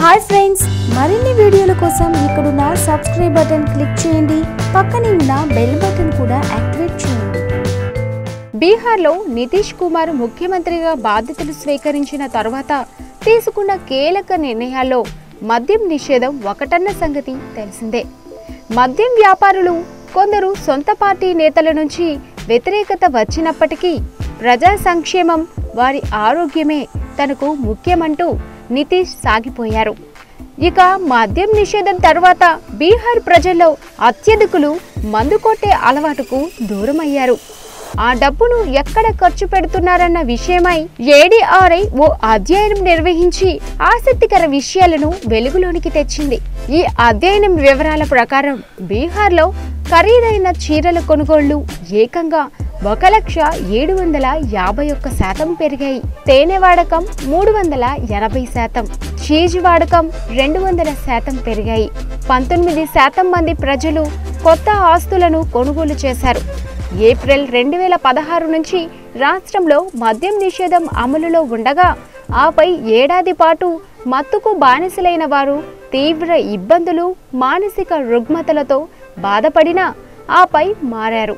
hi friends మరిన్ని వీడియోల కోసం ఇక్కడున్న సబ్స్క్రైబ్ బటన్ క్లిక్ చేయండి పక్కనే ఉన్న బెల్ బటన్ కూడా యాక్టివేట్ చేయండి బీహార్లో నితీష్ కుమార్ ముఖ్యమంత్రిగా బాధ్యతలు స్వీకరించిన తర్వాత తీసుకున్న కీలక నిర్ణయాల్లో మద్యం నిషేధం ఒకటన్న సంగతి తెలిసిందే మద్యం వ్యాపారులు కొందరు సొంత పార్టీ నేతల నుంచి వ్యతిరేకత వచ్చినప్పటికీ ప్రజా సంక్షేమం వారి ఆరోగ్యమే తనకు ముఖ్యమంటూ నితీష్ సాగిపోయారు ఇక మద్యం నిషేధం తర్వాత బీహార్ ప్రజల్లో అత్యధికులు మందు కొట్టే అలవాటుకు దూరమయ్యారు ఆ డబ్బును ఎక్కడ ఖర్చు పెడుతున్నారన్న విషయమై ఏడీఆర్ఐ ఓ అధ్యయనం నిర్వహించి ఆసక్తికర విషయాలను వెలుగులోనికి తెచ్చింది ఈ అధ్యయనం వివరాల ప్రకారం బీహార్లో ఖరీదైన చీరల కొనుగోళ్లు ఏకంగా ఒక లక్ష ఏడు వందల యాభై ఒక్క శాతం పెరిగాయి తేనె వాడకం మూడు వందల ఎనభై శాతం చీజ్ వాడకం రెండు వందల శాతం పెరిగాయి పంతొమ్మిది శాతం మంది ప్రజలు కొత్త ఆస్తులను కొనుగోలు చేశారు ఏప్రిల్ రెండు వేల పదహారు నుంచి రాష్ట్రంలో మద్యం నిషేధం అమలులో ఉండగా ఆపై ఏడాది పాటు మత్తుకు బానిసలైన వారు తీవ్ర ఇబ్బందులు మానసిక రుగ్మతలతో బాధపడినా ఆపై మారారు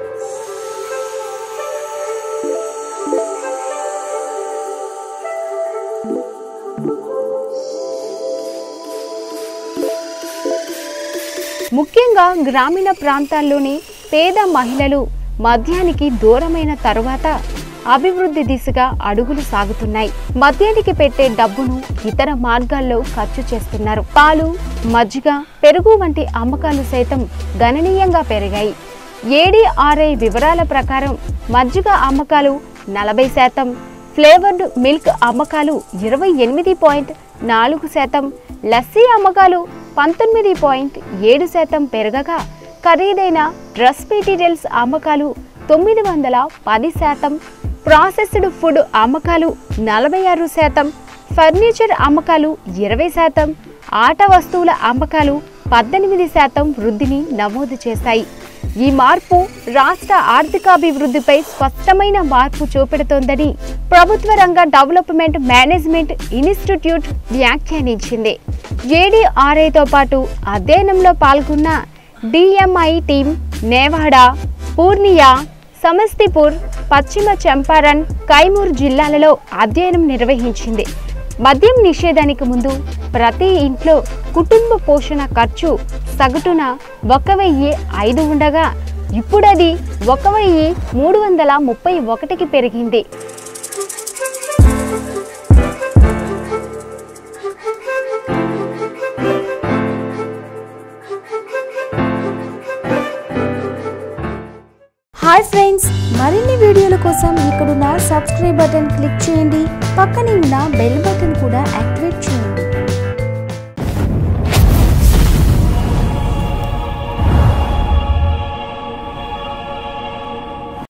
ముఖ్యంగా గ్రామీణ ప్రాంతాల్లోని పేద మహిళలు మద్యానికి దూరమైన తరువాత అభివృద్ధి దిశగా అడుగులు సాగుతున్నాయి మద్యానికి పెట్టే డబ్బును ఇతర మార్గాల్లో ఖర్చు చేస్తున్నారు పాలు మజ్జిగ పెరుగు వంటి అమ్మకాలు సైతం గణనీయంగా పెరిగాయి ఏడీఆర్ఐ వివరాల ప్రకారం మజ్జిగ అమ్మకాలు నలభై శాతం ఫ్లేవర్డ్ మిల్క్ అమ్మకాలు ఇరవై ఎనిమిది పాయింట్ నాలుగు శాతం లస్సీ అమ్మకాలు పంతొమ్మిది పాయింట్ ఏడు శాతం పెరగగా ఖరీదైన డ్రెస్ మెటీరియల్స్ అమ్మకాలు తొమ్మిది వందల పది శాతం ప్రాసెస్డ్ ఫుడ్ అమ్మకాలు నలభై ఆరు శాతం ఫర్నిచర్ అమ్మకాలు ఇరవై శాతం ఆట వస్తువుల అమ్మకాలు పద్దెనిమిది శాతం వృద్ధిని నమోదు చేశాయి ఈ మార్పు రాష్ట్ర ఆర్థికాభివృద్ధిపై స్పష్టమైన మార్పు చూపెడుతోందని ప్రభుత్వ రంగ డెవలప్మెంట్ మేనేజ్మెంట్ ఇన్స్టిట్యూట్ వ్యాఖ్యానించింది ఏడీఆర్ఐతో పాటు అధ్యయనంలో పాల్గొన్న డిఎంఐ టీం నేవాడా పూర్నియా సమస్తీపూర్ పశ్చిమ చంపారన్ కైమూర్ జిల్లాలలో అధ్యయనం నిర్వహించింది మద్యం నిషేధానికి ముందు ప్రతి ఇంట్లో కుటుంబ పోషణ ఖర్చు సగటున ఒక వెయ్యి ఐదు ఉండగా ఇప్పుడు అది ఒక వెయ్యి మూడు వందల ముప్పై ఒకటికి పెరిగింది హాయ్ ఫ్రెండ్స్ మరిన్ని వీడియోల కోసం ఇక్కడున్న సబ్స్క్రైబ్ బటన్ క్లిక్ చేయండి పక్కనే ఉన్న బెల్ బటన్ కూడా యాక్టివేట్ చేయండి